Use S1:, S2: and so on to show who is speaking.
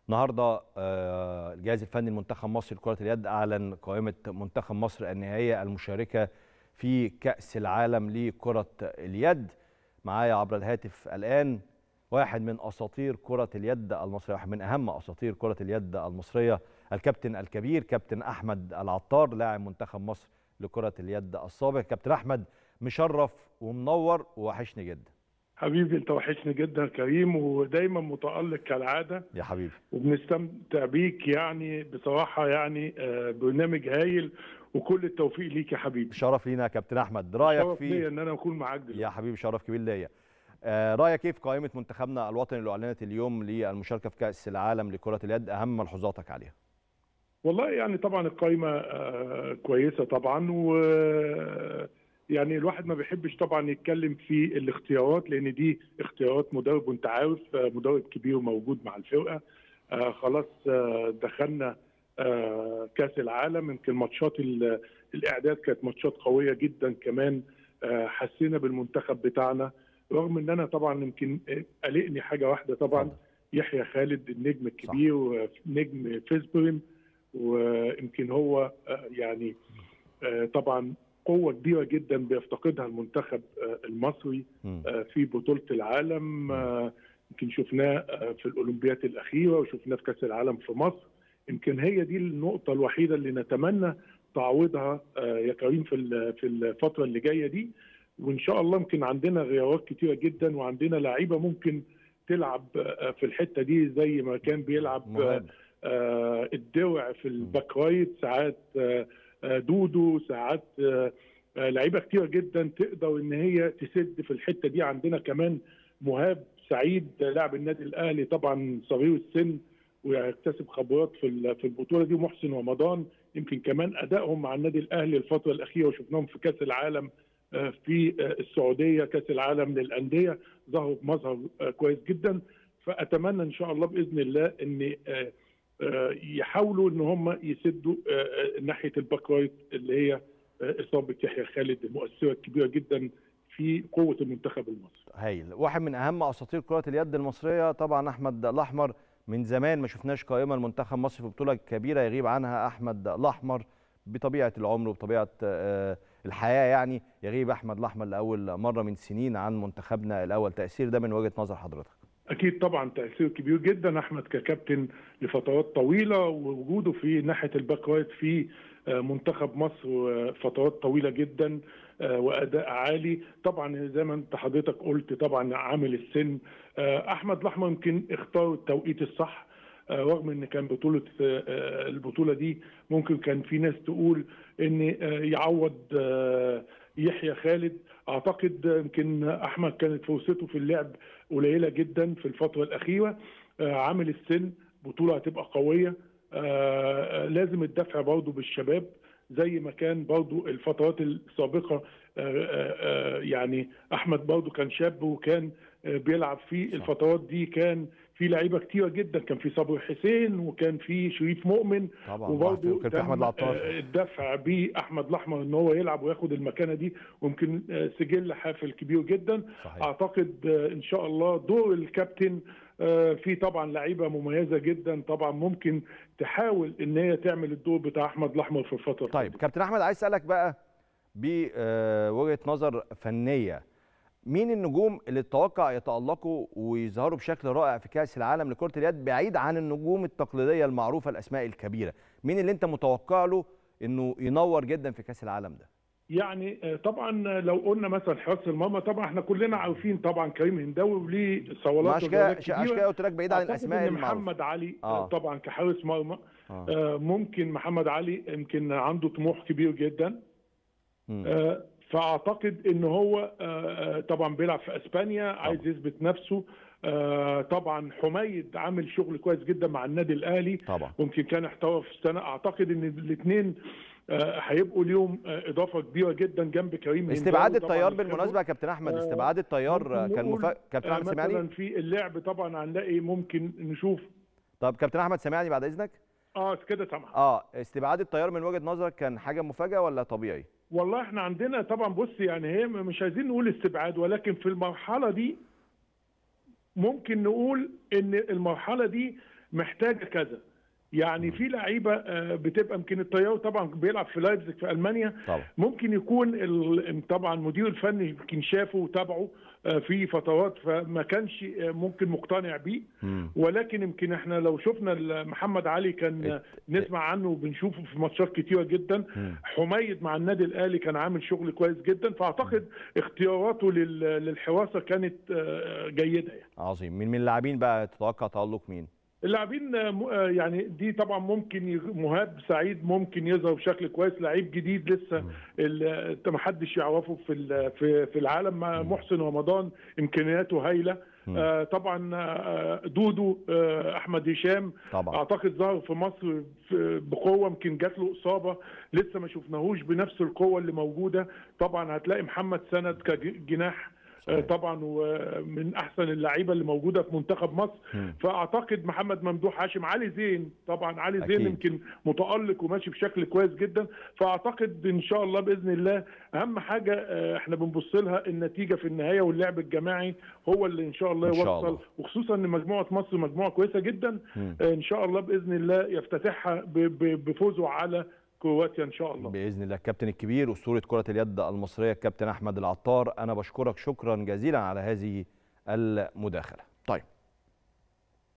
S1: النهارده آه، الجهاز الفني المنتخب مصر لكرة اليد أعلن قائمة منتخب مصر النهائية المشاركة في كأس العالم لكرة اليد معايا عبر الهاتف الآن واحد من أساطير كرة اليد المصرية واحد من أهم أساطير كرة اليد المصرية الكابتن الكبير كابتن أحمد العطار لاعب منتخب مصر لكرة اليد السابق كابتن أحمد مشرف ومنور ووحشني جدا
S2: حبيبي انت وحشني جدا يا كريم ودايما متالق كالعاده
S1: يا حبيبي
S2: وبنستمتع بيك يعني بصراحه يعني آه، برنامج هايل وكل التوفيق ليك يا حبيبي
S1: شرف لينا يا كابتن أحمد رأيك
S2: شرف
S1: في
S2: ليا ان انا اكون معاك دلوقتي
S1: يا حبيبي شرف كبير ليا آه، رايك ايه في قائمه منتخبنا الوطني اللي اعلنت اليوم للمشاركه في كاس العالم لكره اليد اهم ملحوظاتك عليها
S2: والله يعني طبعا القائمه آه، كويسه طبعا و يعني الواحد ما بيحبش طبعا يتكلم في الاختيارات لان دي اختيارات مدرب وانت عارف آه، مدرب كبير موجود مع الفرقه آه، خلاص آه، دخلنا آه، كاس العالم يمكن ماتشات ال- الاعداد كانت ماتشات قويه جدا كمان آه، حسينا بالمنتخب بتاعنا رغم ان انا طبعا يمكن آه، قلقني حاجه واحده طبعا
S1: اتفضل.
S2: يحيى خالد النجم الكبير ونجم فيسبرين ويمكن هو آه، يعني آه، طبعا قوه كبيره جدا بيفتقدها المنتخب آه، المصري
S1: مم.
S2: آه، في بطوله العالم آه، يمكن شفناه آه، في الاولمبيات الاخيره وشفناه في كاس العالم في مصر يمكن هي دي النقطه الوحيده اللي نتمنى تعويضها آه، يا كريم في ال- في الفتره اللي جايه دي وان شاء الله يمكن عندنا غيارات كتيره جدا وعندنا لعيبه ممكن تلعب آه، في الحته دي زي ما كان بيلعب آه،
S1: مهم
S2: آه، الدوع في الباك رايت ساعات آه، آه، دودو ساعات آه، آه، لعيبه كتيره جدا تقدر ان هي تسد في الحته دي عندنا كمان مهاب سعيد لاعب النادي الاهلي طبعا صغير السن ويكتسب خبرات في ال- في البطوله دي محسن رمضان يمكن كمان ادائهم مع النادي الاهلي الفتره الاخيره وشفناهم في كاس العالم آه، في آه، السعوديه كاس العالم للانديه ظهروا بمظهر آه، كويس جدا فاتمنى ان شاء الله باذن الله ان آه، آه، يحاولوا ان هم يسدوا آه، آه، ناحيه الباك رايت اللي هي آه، اصابه يحيى خالد المؤثره الكبيره جدا في قوه المنتخب المصري.
S1: هايل واحد من اهم اساطير كره اليد المصريه طبعا احمد الاحمر من زمان ما شفناش قائمه لمنتخب مصر في بطوله كبيره يغيب عنها احمد الاحمر بطبيعه العمر وبطبيعه آه، الحياه يعني يغيب احمد الاحمر لاول مره من سنين عن منتخبنا الاول تاثير ده من وجهه نظر حضرتك
S2: اكيد طبعا تاثير كبير جدا احمد ككابتن لفترات طويله ووجوده في ناحيه الباك رايت في آه، منتخب مصر آه، فترات طويله جدا آه، واداء عالي طبعا زي ما انت حضرتك قلت طبعا عامل السن آه، احمد الاحمر يمكن اختار التوقيت الصح آه، رغم ان كان بطوله آه، آه، البطوله دي ممكن كان في ناس تقول ان آه، يعوض آه، يحيى خالد اعتقد آه، يمكن احمد كانت فرصته في اللعب قليله جدا في الفتره الاخيره آه، عامل السن بطوله هتبقى قويه آه، آه، لازم الدفع برضه بالشباب زي ما كان برضه الفترات السابقه آه، آه، آه، يعني احمد برضه كان شاب وكان آه، بيلعب في
S1: صح.
S2: الفترات دي كان في لعيبه كتيره جدا كان في صبري حسين وكان في شريف مؤمن
S1: طبعا
S2: وبرضه
S1: وكان في احمد
S2: تم،
S1: العطار
S2: آه، الدفع باحمد الاحمر ان هو يلعب وياخد المكانه دي ويمكن آه، سجل حافل كبير جدا
S1: صحيح
S2: اعتقد آه، ان شاء الله دور الكابتن آه، في طبعا لعيبه مميزه جدا طبعا ممكن تحاول ان هي تعمل الدور بتاع احمد الاحمر في الفتره
S1: طيب كابتن احمد عايز اسالك بقى بوجهه نظر فنيه مين النجوم اللي تتوقع يتالقوا ويظهروا بشكل رائع في كاس العالم لكره اليد بعيد عن النجوم التقليديه المعروفه الاسماء الكبيره مين اللي انت متوقع له انه ينور جدا في كاس العالم ده
S2: يعني آه، طبعا آه، لو قلنا مثلا حراسه المرمى طبعا احنا كلنا عارفين طبعا كريم هنداوي وليه
S1: ما
S2: صولات
S1: عشان كده
S2: وجولات
S1: عشان
S2: كبيرة.
S1: كده قلت لك بعيد عن
S2: أعتقد
S1: الاسماء
S2: إن
S1: المعروفه
S2: محمد علي
S1: آه.
S2: آه. طبعا كحارس مرمى
S1: آه.
S2: آه، ممكن محمد علي يمكن عنده طموح كبير جدا
S1: مم.
S2: آه، فاعتقد ان هو آه، آه، طبعا بيلعب في اسبانيا عايز يثبت نفسه آه، طبعا حميد عامل شغل كويس جدا مع النادي الاهلي
S1: طبعا
S2: ممكن كان احترف السنه اعتقد ان الاثنين هيبقوا ليهم آه، اضافه كبيره جدا جنب كريم
S1: استبعاد
S2: هنداوي طبعاً
S1: الطيار
S2: الخبرة.
S1: بالمناسبه يا كابتن احمد
S2: آه،
S1: استبعاد الطيار
S2: ممكن
S1: كان
S2: نقول،
S1: مفاجئ كابتن
S2: آه،
S1: احمد سامعني
S2: مثلا في اللعب طبعا هنلاقي ممكن نشوف
S1: طب كابتن احمد سامعني بعد اذنك
S2: اه كده سامح
S1: اه استبعاد الطيار من وجهه نظرك كان حاجه مفاجاه ولا طبيعي
S2: والله احنا عندنا طبعا بص يعني هي مش عايزين نقول استبعاد ولكن في المرحله دي ممكن نقول ان المرحله دي محتاجه كذا يعني في لعيبه آه، بتبقى يمكن الطيار طبعا بيلعب في لايبزيج في المانيا
S1: طبعا
S2: ممكن يكون ال- طبعا المدير الفني يمكن شافه وتابعه آه، في فترات فما كانش آه، ممكن مقتنع بيه
S1: مم.
S2: ولكن يمكن احنا لو شفنا ال- محمد علي كان
S1: ات-
S2: نسمع عنه وبنشوفه في ماتشات كتيره جدا
S1: مم.
S2: حميد مع النادي الاهلي كان عامل شغل كويس جدا فاعتقد اختياراته لل- للحراسه كانت آه، جيده يعني.
S1: عظيم مين من اللاعبين بقى تتوقع تألق مين؟
S2: اللاعبين آه، م- آه، يعني دي طبعا ممكن ي- مهاب سعيد ممكن يظهر بشكل كويس لعيب جديد لسه ال- انت ما حدش يعرفه في ال- في في العالم مع محسن رمضان امكانياته هايله
S1: مم.
S2: آه، طبعا آه، دودو آه، احمد هشام
S1: طبعا
S2: اعتقد ظهر في مصر في- بقوه يمكن جات له اصابه لسه ما شفناهوش بنفس القوه اللي موجوده طبعا هتلاقي محمد سند كجناح آه،
S1: صحيح.
S2: طبعا ومن احسن اللعيبه اللي موجوده في منتخب مصر
S1: مم.
S2: فاعتقد محمد ممدوح هاشم علي زين طبعا علي زين
S1: أكيد.
S2: يمكن متالق وماشي بشكل كويس جدا فاعتقد ان شاء الله باذن الله اهم حاجه آه، احنا بنبص لها النتيجه في النهايه واللعب الجماعي هو اللي ان شاء الله
S1: إن شاء
S2: يوصل
S1: الله.
S2: وخصوصا ان مجموعه مصر مجموعه كويسه جدا
S1: مم.
S2: آه، ان شاء الله باذن الله يفتتحها ب- ب- بفوزه على كرواتيا ان شاء الله
S1: باذن الله الكابتن الكبير اسطوره كره اليد المصريه الكابتن احمد العطار انا بشكرك شكرا جزيلا على هذه المداخله طيب